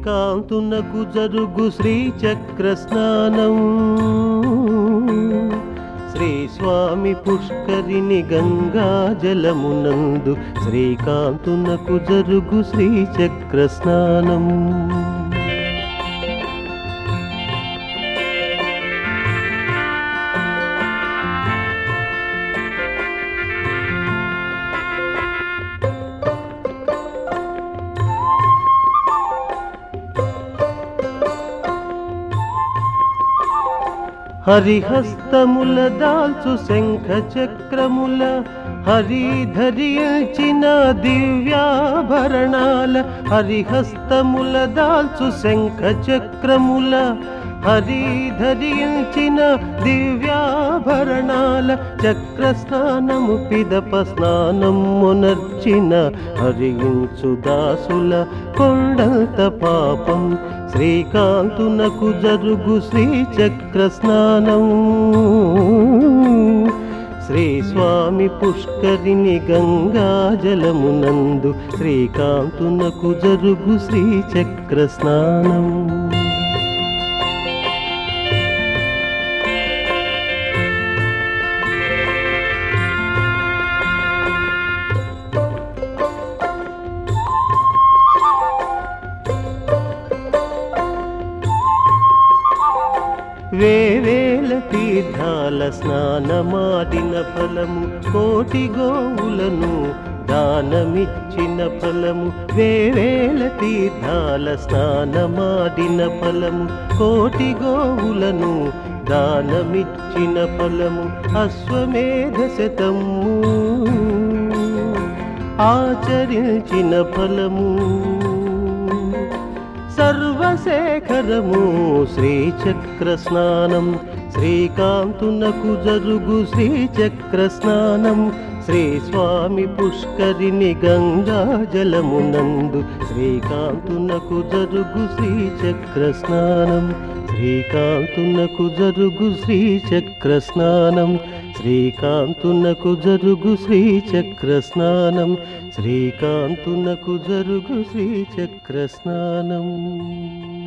శ్రీకాంతునకు జరుగు శ్రీచక్ర స్నానం శ్రీ స్వామి పుష్కరిణి గంగా జలమునందు శ్రీకాంతునకు జరుగు శ్రీచక్ర స్నానం హరిహస్తముల దాల్చు శంఖ చక్రముల హరి ధరించిన దివ్యాభరణాల హరిహస్తముల దాల్చు శంఖ చక్రముల హరి ధరించిన దివ్యాభరణాల చక్ర స్నానము పిదప స్నానమునర్చిన హరించు దాసుల కొండంత పాపం శ్రీకాంతునకు జరుగు శ్రీచక్ర స్నానం శ్రీ స్వామి పుష్కరిణి గంగా జలమునందు శ్రీకాంతునకు జరుగు శ్రీచక్ర స్నానం వేవేల తీర్థాల స్నానమాడిన ఫలము కోటి గోవులను దానమిచ్చిన ఫలము వేవేల తీర్థాల స్నానమాడిన ఫలము కోటి గోవులను దానమిచ్చిన ఫలము అశ్వమేధ శతము ఆచరించిన ఫలము సర్వశేఖరము శ్రీచక్ర స్నానం శ్రీకాంతునకు జరుగు శ్రీచక్ర స్నానం శ్రీ స్వామి పుష్కరిణి గంగా జలమునందు శ్రీకాంతునకు జరుగు శ్రీచక్ర స్నానం శ్రీకాంతునకు జరుగు శ్రీచక్ర స్నానం శ్రీకాంతునకు జరుగు శ్రీచక్ర స్నానం శ్రీకాంతునకు జరుగు శ్రీచక్ర స్నానం